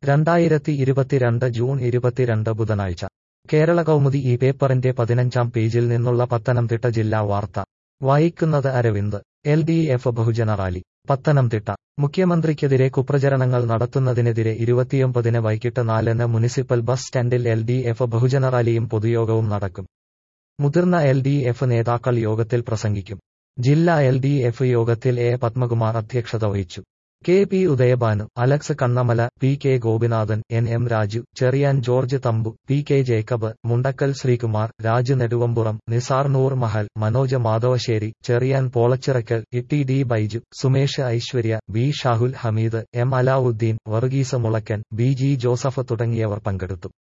രണ്ടായിരത്തി ഇരുപത്തിരണ്ട് ജൂൺ ഇരുപത്തിരണ്ട് ബുധനാഴ്ച കേരള കൗമുദി ഈ പേപ്പറിന്റെ പതിനഞ്ചാം പേജിൽ നിന്നുള്ള പത്തനംതിട്ട ജില്ലാ വാർത്ത വായിക്കുന്നത് അരവിന്ദ് എൽ ഡി എഫ് ബഹുജന റാലി പത്തനംതിട്ട മുഖ്യമന്ത്രിക്കെതിരെ കുപ്രചരണങ്ങൾ നടത്തുന്നതിനെതിരെ ഇരുപത്തിയൊമ്പതിന് വൈകിട്ട് നാലിന് മുനിസിപ്പൽ ബസ് സ്റ്റാൻഡിൽ എൽ ഡി എഫ് ബഹുജന റാലിയും പൊതുയോഗവും നടക്കും മുതിർന്ന എൽ ഡി എഫ് നേതാക്കൾ യോഗത്തിൽ പ്രസംഗിക്കും ജില്ലാ എൽ ഡി എഫ് യോഗത്തിൽ എ പത്മകുമാർ അധ്യക്ഷത വഹിച്ചു K P Udayabhanu Alex Kannamala P K Gopinathan N M Raju Cheriyan George Thampu P K Jacob Mundakkal Sreekumar Raju Neduvampuram Nisar Noor Mahal Manoj Madhavassery Cheriyan Polachirakkal Itty D Baiju Sumesh Aishwarya B Shahul Hameed M Alavudeen Varghese Mulakkan B G Joseph തുടങ്ങിയവർ പങ്കെടുത്തു